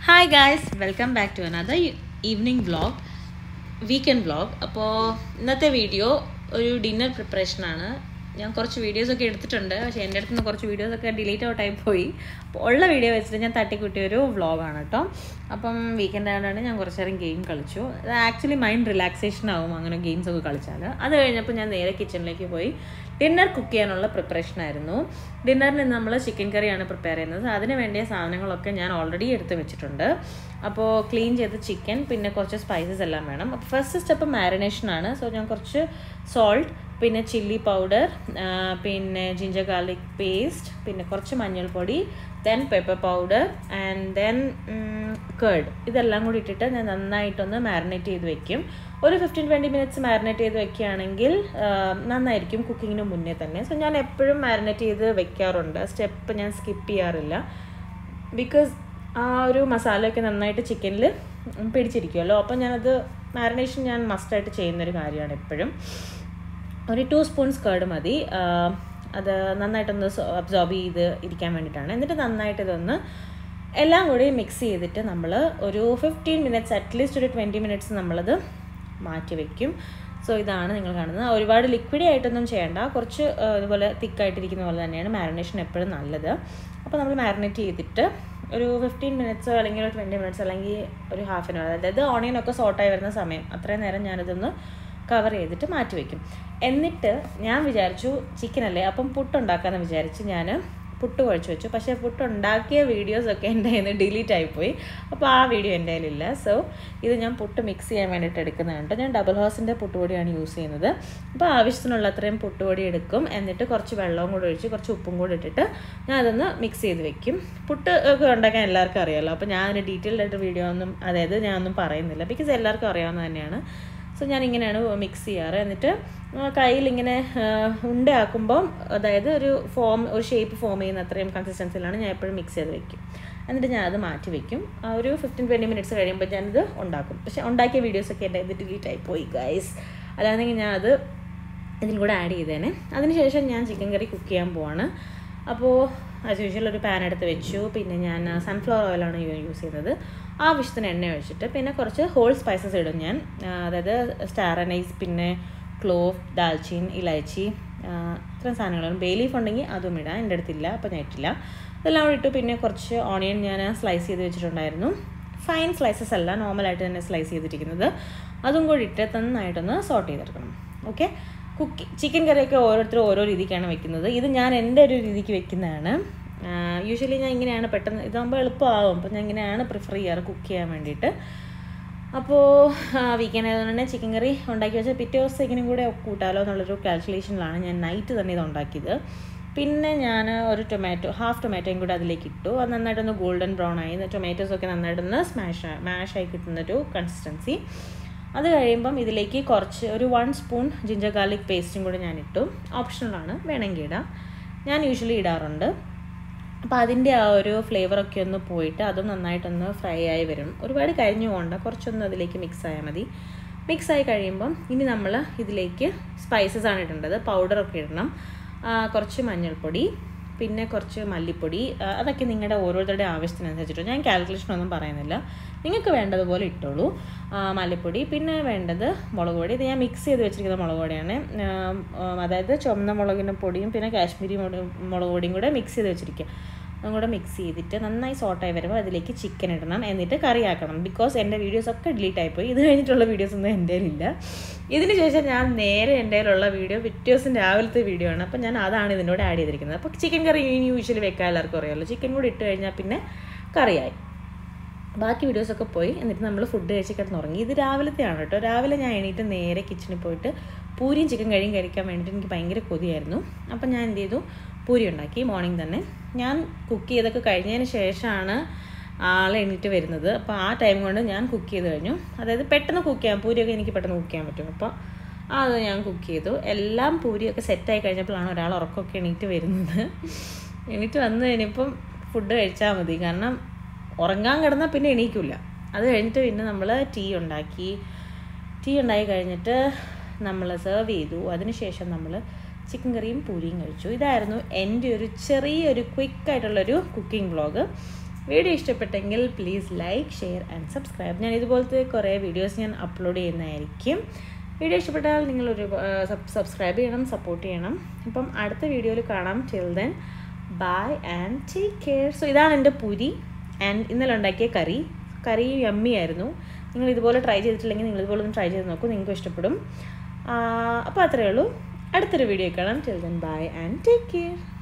hi guys welcome back to another evening vlog weekend vlog അപ്പോൾ ഇന്നത്തെ video ഒരു dinner പ്രിപ്പറേഷനാണ് ഞാൻ കുറച്ച് വീഡിയോസൊക്കെ എടുത്തിട്ടുണ്ട് പക്ഷേ എൻ്റെ അടുത്ത് നിന്ന് കുറച്ച് വീഡിയോസൊക്കെ ഡിലീറ്റ് ഔട്ടായി പോയി അപ്പോൾ ഉള്ള വീഡിയോ വെച്ചിട്ട് ഞാൻ തട്ടിക്കുട്ടിയ ഒരു വ്ളോഗാണ് കേട്ടോ അപ്പം വീക്കെൻഡ് ആയതുകൊണ്ടാണ് ഞാൻ കുറച്ച് നേരം ഗെയിം കളിച്ചു അത് ആക്ച്വലി മൈൻഡ് റിലാക്സേഷൻ ആവും അങ്ങനെ ഗെയിംസ് ഒക്കെ കളിച്ചാൽ അത് കഴിഞ്ഞപ്പോൾ ഞാൻ നേരെ കിച്ചണിലേക്ക് പോയി ഡിന്നർ കുക്ക് ചെയ്യാനുള്ള പ്രിപ്പറേഷൻ ആയിരുന്നു ഡിന്നറിന് നമ്മൾ ചിക്കൻ കറിയാണ് പ്രിപ്പയർ ചെയ്യുന്നത് അതിന് വേണ്ടിയ സാധനങ്ങളൊക്കെ ഞാൻ ഓൾറെഡി എടുത്ത് വെച്ചിട്ടുണ്ട് അപ്പോൾ ക്ലീൻ ചെയ്ത ചിക്കൻ പിന്നെ കുറച്ച് സ്പൈസസ് എല്ലാം വേണം അപ്പോൾ ഫസ്റ്റ് സ്റ്റെപ്പ് മാരിനേഷൻ ആണ് സോ ഞാൻ കുറച്ച് സോൾട്ട് പിന്നെ ചില്ലി പൗഡർ പിന്നെ ജിഞ്ചർ ഗാർലിക് പേസ്റ്റ് പിന്നെ കുറച്ച് മഞ്ഞൾപ്പൊടി then pepper powder and then curd ഇതെല്ലാം കൂടി ഇട്ടിട്ട് ഞാൻ നന്നായിട്ടൊന്ന് മാരിനേറ്റ് ചെയ്ത് വെക്കും ഒരു ഫിഫ്റ്റീൻ ട്വൻറ്റി മിനിറ്റ്സ് മാരിനേറ്റ് ചെയ്ത് വെക്കുകയാണെങ്കിൽ നന്നായിരിക്കും കുക്കിങ്ങിന് മുന്നേ തന്നെ സോ ഞാൻ എപ്പോഴും മാരിനേറ്റ് ചെയ്ത് വെക്കാറുണ്ട് സ്റ്റെപ്പ് ഞാൻ സ്കിപ്പ് ചെയ്യാറില്ല ബിക്കോസ് ആ ഒരു മസാലയൊക്കെ നന്നായിട്ട് ചിക്കനിൽ പിടിച്ചിരിക്കുമല്ലോ അപ്പം ഞാനത് മാരിനേഷൻ ഞാൻ മസ്റ്റായിട്ട് ചെയ്യുന്നൊരു കാര്യമാണ് എപ്പോഴും ഒരു ടു സ്പൂൺസ് കേർഡ് മതി അത് നന്നായിട്ടൊന്ന് അബ്സോർബ് ചെയ്ത് ഇരിക്കാൻ വേണ്ടിയിട്ടാണ് എന്നിട്ട് നന്നായിട്ട് ഇതൊന്ന് എല്ലാം കൂടി മിക്സ് ചെയ്തിട്ട് നമ്മൾ ഒരു ഫിഫ്റ്റീൻ മിനിറ്റ്സ് അറ്റ്ലീസ്റ്റ് ഒരു ട്വൻറ്റി മിനിറ്റ്സ് നമ്മളത് മാറ്റി വയ്ക്കും സോ ഇതാണ് നിങ്ങൾ കാണുന്നത് ഒരുപാട് ലിക്വിഡി ആയിട്ടൊന്നും ചെയ്യേണ്ട കുറച്ച് ഇതുപോലെ തിക്കായിട്ടിരിക്കുന്ന പോലെ തന്നെയാണ് മാരിനേഷൻ എപ്പോഴും നല്ലത് അപ്പോൾ നമ്മൾ മാരിനേറ്റ് ചെയ്തിട്ട് ഒരു ഫിഫ്റ്റീൻ മിനിറ്റ്സോ അല്ലെങ്കിൽ ഒരു ട്വൻറ്റി മിനിറ്റ്സ് അല്ലെങ്കിൽ ഒരു ഹാഫ് ആൻ അവർ അതായത് ഓണിയനൊക്കെ സോട്ടായി വരുന്ന സമയം അത്രയും നേരം ഞാനിതൊന്ന് കവർ ചെയ്തിട്ട് മാറ്റി വയ്ക്കും എന്നിട്ട് ഞാൻ വിചാരിച്ചു ചിക്കനല്ലേ അപ്പം പുട്ടുണ്ടാക്കാമെന്ന് വിചാരിച്ച് ഞാൻ പുട്ട് കുഴച്ച് വെച്ചു പക്ഷേ പുട്ട് ഉണ്ടാക്കിയ വീഡിയോസൊക്കെ എൻ്റെ കയ്യിൽ നിന്ന് ഡിലീറ്റ് ആയിപ്പോയി അപ്പോൾ ആ വീഡിയോ എൻ്റെ കയ്യിലില്ല സോ ഇത് ഞാൻ പുട്ട് മിക്സ് ചെയ്യാൻ വേണ്ടിയിട്ട് എടുക്കുന്നതുണ്ട് ഞാൻ ഡബിൾ ഹോസിൻ്റെ പുട്ടുപൊടിയാണ് യൂസ് ചെയ്യുന്നത് അപ്പോൾ ആവശ്യത്തിനുള്ള അത്രയും പുട്ടുപൊടി എടുക്കും എന്നിട്ട് കുറച്ച് വെള്ളവും കൂടി ഒഴിച്ച് കുറച്ച് ഉപ്പും കൂടി ഇട്ടിട്ട് ഞാൻ അതൊന്ന് മിക്സ് ചെയ്ത് വെക്കും പുട്ട് ഒക്കെ ഉണ്ടാക്കാൻ എല്ലാവർക്കും അറിയാമല്ലോ അപ്പോൾ ഞാൻ അതിന് ഡീറ്റെയിൽഡ് ആയിട്ട് വീഡിയോ ഒന്നും അതായത് ഞാനൊന്നും പറയുന്നില്ല ബിക്കോസ് എല്ലാവർക്കും അറിയാവുന്നത് തന്നെയാണ് സോ ഞാൻ ഇങ്ങനെയാണ് മിക്സ് ചെയ്യാറ് എന്നിട്ട് കയ്യിൽ ഇങ്ങനെ ഉണ്ടയാക്കുമ്പം അതായത് ഒരു ഫോം ഒരു ഷേപ്പ് ഫോം ചെയ്യുന്ന അത്രയും കൺസിസ്റ്റൻസിലാണ് ഞാൻ എപ്പോഴും മിക്സ് ചെയ്ത് വെക്കും എന്നിട്ട് ഞാൻ അത് മാറ്റി വെക്കും ആ ഒരു ഫിഫ്റ്റീൻ ട്വൻറ്റി മിനിറ്റ്സ് കഴിയുമ്പോൾ ഞാനിത് ഉണ്ടാക്കും പക്ഷേ ഉണ്ടാക്കിയ വീഡിയോസൊക്കെ എൻ്റെ ഇത് ഡിലീറ്റ് ആയി പോയി ഗൈസ് അല്ലാന്നെങ്കിൽ ഞാൻ അത് ഇതിൽ കൂടെ ആഡ് ചെയ്തേനെ അതിനുശേഷം ഞാൻ ചിക്കൻ കറി കുക്ക് ചെയ്യാൻ പോവാണ് അപ്പോൾ ആസ് യൂഷ്വൽ ഒരു പാൻ എടുത്ത് വെച്ചു പിന്നെ ഞാൻ സൺഫ്ലവർ ഓയിലാണ് യൂസ് ചെയ്യുന്നത് ആവശ്യത്തിന് എണ്ണ ഒഴിച്ചിട്ട് പിന്നെ കുറച്ച് ഹോൾ സ്പൈസസ് ഇടും ഞാൻ അതായത് സ്റ്റാർ അനൈസ് പിന്നെ ക്ലോവ് ദാൽച്ചീൻ ഇലൈച്ചി ഇത്രയും സാധനങ്ങളും ബേ ലീഫ് ഉണ്ടെങ്കിൽ അതും ഇടാം എൻ്റെ അടുത്തില്ല അപ്പോൾ ഞാൻ ഇട്ടില്ല ഇതെല്ലാം കൂടി ഇട്ടു പിന്നെ കുറച്ച് ഓണിയൻ ഞാൻ സ്ലൈസ് ചെയ്ത് വെച്ചിട്ടുണ്ടായിരുന്നു ഫൈൻ സ്ലൈസസ് അല്ല നോർമലായിട്ട് തന്നെ സ്ലൈസ് ചെയ്തിരിക്കുന്നത് അതും കൂടി ഇട്ട് നന്നായിട്ടൊന്ന് സോട്ട് ചെയ്തെടുക്കണം ഓക്കെ കുക്കി ചിക്കൻ കറിയൊക്കെ ഓരോരുത്തരും ഓരോ രീതിക്കാണ് വെക്കുന്നത് ഇത് ഞാൻ എൻ്റെ ഒരു രീതിക്ക് വെക്കുന്നതാണ് യൂഷ്വലി ഞാൻ ഇങ്ങനെയാണ് പെട്ടെന്ന് ഇതാകുമ്പോൾ എളുപ്പമാകും അപ്പോൾ ഞാൻ ഇങ്ങനെയാണ് പ്രിഫർ ചെയ്യാറ് കുക്ക് ചെയ്യാൻ വേണ്ടിയിട്ട് അപ്പോൾ വീക്കെൻഡ് ആയതുകൊണ്ട് തന്നെ ചിക്കൻ കറി ഉണ്ടാക്കി വെച്ചാൽ പിറ്റേ ദിവസത്തേക്കിനും കൂടെ കൂട്ടാലോ എന്നുള്ളൊരു കാൽക്കുലേഷനിലാണ് ഞാൻ നൈറ്റ് തന്നെ ഇത് ഉണ്ടാക്കിയത് പിന്നെ ഞാൻ ഒരു ടൊമാറ്റോ ഹാഫ് ടൊമാറ്റോയും കൂടെ അതിലേക്ക് ഇട്ടു അത് നന്നായിട്ടൊന്ന് ഗോൾഡൻ ബ്രൗൺ ആയി ടൊമാറ്റോസൊക്കെ നന്നായിട്ടൊന്ന് സ്മാഷ് മാഷായി കിട്ടുന്നൊരു കൺസിസ്റ്റൻസി അത് കഴിയുമ്പം ഇതിലേക്ക് കുറച്ച് ഒരു വൺ സ്പൂൺ ജിഞ്ചർ ഗാർലിക് പേസ്റ്റും കൂടെ ഞാൻ ഇട്ടു ഓപ്ഷണലാണ് വേണമെങ്കിൽ ഇടാം ഞാൻ യൂഷ്വലി ഇടാറുണ്ട് അപ്പോൾ അതിൻ്റെ ആ ഒരു ഫ്ലേവറൊക്കെ ഒന്ന് പോയിട്ട് അതും നന്നായിട്ടൊന്ന് ഫ്രൈ ആയി വരും ഒരുപാട് കരിഞ്ഞു പോകണ്ട കുറച്ചൊന്ന് അതിലേക്ക് മിക്സ് ആയാൽ മതി മിക്സ് ആയി കഴിയുമ്പം ഇനി നമ്മൾ ഇതിലേക്ക് സ്പൈസസ് ആണ് ഇടേണ്ടത് പൗഡറൊക്കെ ഇടണം കുറച്ച് മഞ്ഞൾപ്പൊടി പിന്നെ കുറച്ച് മല്ലിപ്പൊടി അതൊക്കെ നിങ്ങളുടെ ഓരോരുത്തരുടെ ആവശ്യത്തിനനുസരിച്ചിട്ട് ഞാൻ കാൽക്കുലേഷൻ ഒന്നും പറയുന്നില്ല നിങ്ങൾക്ക് വേണ്ടതുപോലെ ഇട്ടോളൂ മല്ലിപ്പൊടി പിന്നെ വേണ്ടത് മുളക് പൊടി ഇത് ഞാൻ മിക്സ് ചെയ്ത് വെച്ചിരിക്കുന്ന മുളക് പൊടിയാണ് അതായത് ചുവന്ന മുളകിൻ്റെ പൊടിയും പിന്നെ കാശ്മീരി മുളക് പൊടിയും കൂടെ മിക്സ് ചെയ്ത് വെച്ചിരിക്കുക അതും കൂടെ മിക്സ് ചെയ്തിട്ട് നന്നായി സോട്ടായി വരുമ്പോൾ അതിലേക്ക് ചിക്കൻ ഇടണം എന്നിട്ട് കറി ആക്കണം ബിക്കോസ് എൻ്റെ വീഡിയോസ് ഒക്കെ ഡിലീറ്റ് ആയിപ്പോയി ഇത് കഴിഞ്ഞിട്ടുള്ള വീഡിയോസ് ഒന്നും എൻ്റെ ഇല്ല ഇതിന് ശേഷം ഞാൻ നേരെ എൻ്റെ കയ്യിലുള്ള വീഡിയോ പിറ്റേ ദിവസം രാവിലത്തെ വീഡിയോ ആണ് അപ്പോൾ ഞാൻ അതാണ് ഇതിനോട് ആഡ് ചെയ്തിരിക്കുന്നത് അപ്പോൾ ചിക്കൻ കറി യൂഷ്വലി വെക്കാൻ എല്ലാവർക്കും അറിയാമല്ലോ ചിക്കൻ കൂടി ഇട്ട് കഴിഞ്ഞാൽ പിന്നെ കറിയായി ബാക്കി വീഡിയോസൊക്കെ പോയി എന്നിട്ട് നമ്മൾ ഫുഡ് കഴിച്ച് കിടന്നുറങ്ങി ഇത് രാവിലത്തെയാണ് കേട്ടോ രാവിലെ ഞാൻ എണീറ്റ് നേരെ കിച്ചണിൽ പോയിട്ട് പൂരിയും ചിക്കൻ കഴിയും കഴിക്കാൻ വേണ്ടിയിട്ട് എനിക്ക് ഭയങ്കര കൊതിയായിരുന്നു അപ്പം ഞാൻ എന്ത് ചെയ്തു പൂരി ഉണ്ടാക്കി മോർണിംഗ് തന്നെ ഞാൻ കുക്ക് ചെയ്തൊക്കെ കഴിഞ്ഞതിന് ശേഷമാണ് ആളെ എണീറ്റ് വരുന്നത് അപ്പോൾ ആ ടൈം കൊണ്ട് ഞാൻ കുക്ക് ചെയ്ത് കഴിഞ്ഞു അതായത് പെട്ടെന്ന് കുക്ക് ചെയ്യാം പൂരിയൊക്കെ എനിക്ക് പെട്ടെന്ന് കുക്ക് ചെയ്യാൻ പറ്റും അപ്പോൾ അത് ഞാൻ കുക്ക് ചെയ്തു എല്ലാം പൂരിയൊക്കെ സെറ്റായി കഴിഞ്ഞപ്പോഴാണ് ഒരാൾ ഉറക്കമൊക്കെ എണീറ്റ് വരുന്നത് എണീറ്റ് വന്നു കഴിഞ്ഞപ്പം ഫുഡ് കഴിച്ചാൽ മതി കാരണം ഉറങ്ങാൻ കിടന്നാൽ പിന്നെ എണീക്കില്ല അത് കഴിഞ്ഞിട്ട് പിന്നെ നമ്മൾ ടീ ഉണ്ടാക്കി ടീ ഉണ്ടാക്കി കഴിഞ്ഞിട്ട് നമ്മൾ സെർവ് ചെയ്തു അതിനുശേഷം നമ്മൾ ചിക്കൻ കറിയും പൂരിയും കഴിച്ചു ഇതായിരുന്നു എൻ്റെ ഒരു ചെറിയൊരു ക്വിക്കായിട്ടുള്ളൊരു കുക്കിംഗ് വ്ളോഗ് വീഡിയോ ഇഷ്ടപ്പെട്ടെങ്കിൽ please like share and subscribe ഞാൻ ഇതുപോലത്തെ കുറേ വീഡിയോസ് ഞാൻ അപ്ലോഡ് ചെയ്യുന്നതായിരിക്കും വീഡിയോ ഇഷ്ടപ്പെട്ടാൽ നിങ്ങൾ ഒരു സബ്സ്ക്രൈബ് ചെയ്യണം സപ്പോർട്ട് ചെയ്യണം അപ്പം അടുത്ത വീഡിയോയിൽ കാണാം chill then bye and take care so ഇതാണ് എൻ്റെ പുരി ആൻഡ് ഇന്നലെ ഉണ്ടാക്കിയ കറി കറി യമ്മി ആയിരുന്നു നിങ്ങൾ ഇതുപോലെ ട്രൈ ചെയ്തിട്ടില്ലെങ്കിൽ നിങ്ങൾ ഇതുപോലെ ഒന്ന് ട്രൈ ചെയ്ത് നോക്കൂ നിങ്ങൾക്ക് ഇഷ്ടപ്പെടും അപ്പോൾ അത്രയേ ഉള്ളൂ അടുത്തൊരു വീഡിയോ കാണാം chill then bye and take care